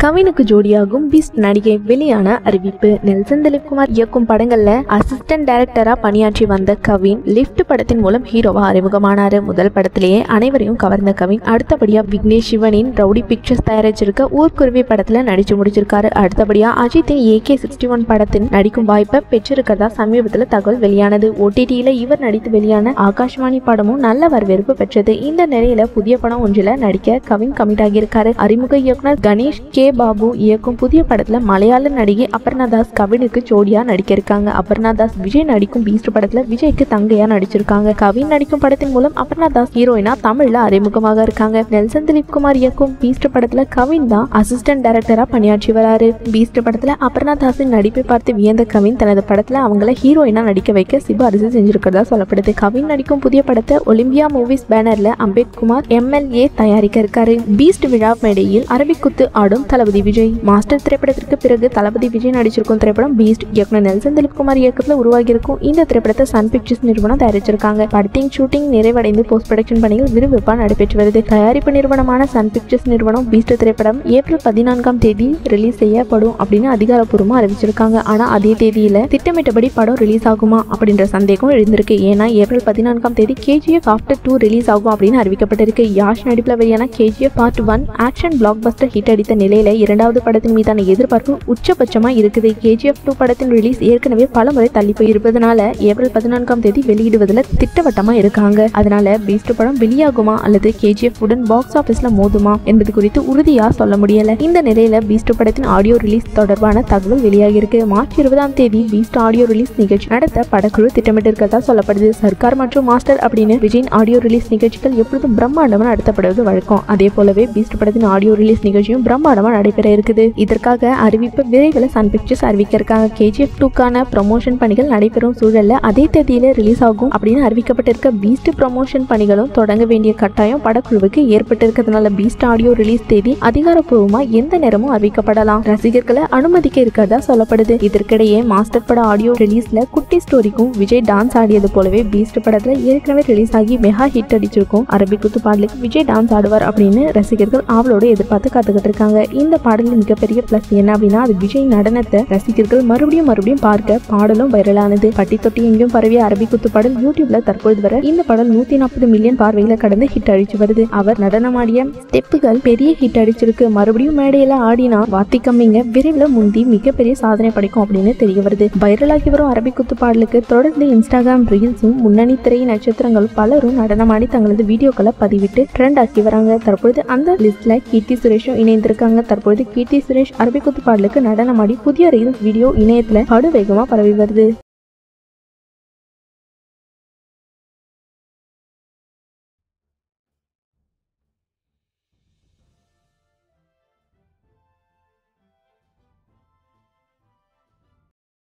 கவினுக்கு ஜோடியாகும் Beast நடிகை வெளியான அறிவிப்பு நெல்சன் திலீப்குமார் இயக்கும் படங்கள்ல அசிஸ்டன்ட் டைரக்டரா பணியாற்றி வந்த கவின் லிஃப்ட் படத்தின் மூலம் ஹீரோவா அறிமுகமானாரு முதல் படத்திலேயே அனைவரையும் கவர்ந்த கவின் அடுத்தபடியா விக்னேஷ் சிவனின் ரவுடி பிக்சர்ஸ் தயாரிச்சிருக்க ஊர்க்குருவி படத்துல நடிச்சு முடிச்சிருக்காரு அடுத்தபடியா அஜித்தின் ஏகே சிக்ஸ்டி ஒன் படத்தின் நடிக்கும் வாய்ப்பை பெற்றிருக்கிறதா சமீபத்துல தகவல் வெளியானது ஓடிடியில இவர் நடித்து வெளியான ஆகாஷ்வாணி படமும் நல்ல வரவேற்பு பெற்றது இந்த நிலையில புதிய படம் ஒன்றில் நடிக்க கவின் கமிட் ஆகியிருக்காரு அறிமுக இயக்குனர் கணேஷ் கே பாபு இயக்கும் புதிய படத்துல மலையாள நடிகை அபர்ணா தாஸ் கவினுக்கு ஜோடியா நடிக்க இருக்காங்க அபர்ணா தாஸ் விஜய் நடிக்கும் பீஸ்ட் படத்துல விஜய்க்கு தங்கையா நடிச்சிருக்காங்க கவின் நடிக்கும் படத்தின் மூலம் அபர்ணா தாஸ் ஹீரோயினா தமிழ்ல அறிமுகமாக இருக்காங்க நெல்சன் திலீப் குமார் இயக்கும் பீஸ்ட் படத்துல கவின் தான் அசிஸ்டன்ட் டைரக்டரா பணியாற்றி வராரு பீஸ்ட் படத்துல அபர்ணா தாஸின் நடிப்பை பார்த்து வியந்த கவின் தனது படத்துல அவங்கள ஹீரோயினா நடிக்க வைக்க சிபாரிசு செஞ்சிருக்கிறதா சொல்லப்படுது கவின் நடிக்கும் புதிய படத்தை ஒலிம்பியா மூவிஸ் பேனர்ல அம்பேத்குமார் எம்எல்ஏ தயாரிக்க இருக்காரு பீஸ்ட் விழா மேடையில் அரபிக்குத்து ஆடும் தளபதி விஜய் மாஸ்டர் திரைப்படத்திற்கு பிறகு தளபதி விஜய் நடிச்சிருக்கும் திரைப்படம் பீஸ்ட் இயக்குனர் நெல்சன் திலீப்குமார் இயக்கத்தில் உருவாகி இருக்கும் இந்த திரைப்படத்தை சன் பிக்சர்ஸ் நிறுவனம் தயாரிச்சிருக்காங்க படத்தின் ஷூட்டிங் நிறைவடைந்து போஸ்ட் ப்ரொடக்ஷன் பணிகள் விறுவிறுப்பா நடைபெற்று வருது தயாரிப்பு நிறுவனமான சன் பிக்சர்ஸ் நிறுவனம் பீஸ்ட் திரைப்படம் ஏப்ரல் பதினான்காம் தேதி ரிலீஸ் செய்யப்படும் அப்படின்னு அதிகாரப்பூர்வமா அறிவிச்சிருக்காங்க ஆனா அதே தேதியில திட்டமிட்டபடி படம் ரிலீஸ் ஆகுமா அப்படின்ற சந்தேகம் எழுந்திருக்கு ஏன்னா ஏப்ரல் பதினான்காம் தேதி கேஜிஎஃப் ஆஃப்டர் டூ ரிலீஸ் ஆகும் அப்படின்னு அறிவிக்கப்பட்டிருக்கு யாஷ் நடிப்பில் வெளியான KGF part one action blockbuster hit அடித்த நிலையில இரண்டாவது படத்தின் மீதான எதிர்பார்ப்பு உச்சபட்சமா இருக்குது கேஜிஎஃப் டூ படத்தின் ரிலீஸ் ஏற்கனவே பல முறை தள்ளி போய் இருப்பதனால ஏப்ரல் பதினான்காம் தேதி வெளியிடுவதில் திட்டவட்டமா இருக்காங்க அதனால பீஸ்ட் படம் வெளியாகுமா அல்லது கேஜிஎஃப் உடன் பாக்ஸ் ஆபீஸ்ல மோதுமா என்பது குறித்து உறுதியா சொல்ல முடியல இந்த நிலையில பீஸ்ட் படத்தின் ஆடியோ ரிலீஸ் தொடர்பான தகவல் வெளியாகியிருக்கு மார்ச் இருபதாம் தேதி பீஸ்ட் ஆடியோ ரிலீஸ் நிகழ்ச்சி நடத்த படக்குழு திட்டமிட்டிருக்கிறதா சொல்லப்படுது சர்க்கார் மற்றும் மாஸ்டர் அப்படின்னு விஜயின் ஆடியோ ரிலீஸ் நிகழ்ச்சிகள் எப்பொழுதும் பிரம்மாண்டமா நடத்தப்படுவது வழக்கம் அதே போலவே பீஸ்ட் படத்தின் ஆடியோ ரிலீஸ் நிகழ்ச்சியும் பிரம்மாண்டமா நடைபெற இருக்குது இதற்காக அறிவிப்பு விரைவில் சன் பிக்சர்ஸ் அறிவிக்க இருக்காங்க கேஜிஎஃப் டூக்கான ப்ரமோஷன் பணிகள் நடைபெறும் சூழல்ல அதே தேதியில ரிலீஸ் ஆகும் அப்படின்னு அறிவிக்கப்பட்டிருக்க பீஸ்ட் ப்ரமோஷன் பணிகளும் தொடங்க வேண்டிய கட்டாயம் படக்குழுவுக்கு ஏற்பட்டிருக்கிறதுனால பீஸ்ட் ஆடியோ ரிலீஸ் தேதி அதிகாரப்பூர்வமா எந்த நேரமும் அறிவிக்கப்படலாம் ரசிகர்களை அனுமதிக்க இருக்கிறதா சொல்லப்படுது இதற்கிடையே மாஸ்டர் பட ஆடியோ ரிலீஸ்ல குட்டி ஸ்டோரிக்கும் விஜய் டான்ஸ் ஆடியது போலவே பீஸ்ட் படத்துல ஏற்கனவே ரிலீஸ் ஆகி மெகா ஹிட் அடிச்சிருக்கும் அரபிக் குத்து பாடலுக்கு விஜய் டான்ஸ் ஆடுவார் அப்படின்னு ரசிகர்கள் ஆவலோட எதிர்பார்த்து காத்துக்கிட்டு இருக்காங்க இந்த பாடலின் மிகப்பெரிய பிளஸ் என்ன அப்படின்னா அது விஜய் நடனத்தை ரசிகர்கள் மறுபடியும் மறுபடியும் பார்க்க பாடலும் வைரலானது பட்டி தொட்டி எங்கேயும் பரவிய அரபிக் குத்து பாடல் யூடியூப்ல தற்பொழுது வர இந்த பாடல் நூத்தி நாற்பது மில்லியன் பார்வையில கடந்து ஹிட் அடிச்சு வருது அவர் நடனமாடிய ஸ்டெப்புகள் பெரிய ஹிட் அடிச்சிருக்கு மறுபடியும் மேடையில ஆடினா வாத்தி கம்மிங்க விரைவில் முந்தி மிகப்பெரிய சாதனை படைக்கும் அப்படின்னு தெரிய வருது வைரலாகி வரும் அரபிக் குத்து பாடலுக்கு தொடர்ந்து இன்ஸ்டாகிராம் ரீல்ஸும் முன்னணி திரை நட்சத்திரங்கள் பலரும் நடனமாடி தங்களது வீடியோக்களை பதிவிட்டு ட்ரெண்ட் ஆக்கி வராங்க தற்பொழுது அந்த லிஸ்ட்ல கீர்த்தி சுரேஷும் இணைந்திருக்காங்க தற்பொழுது கீர்த்தி சுரேஷ் அரபிக் குத்து பாடலுக்கு நடனமாடி புதிய ரீல்ஸ் வீடியோ இணையத்துல படு வேகமா பரவி வருது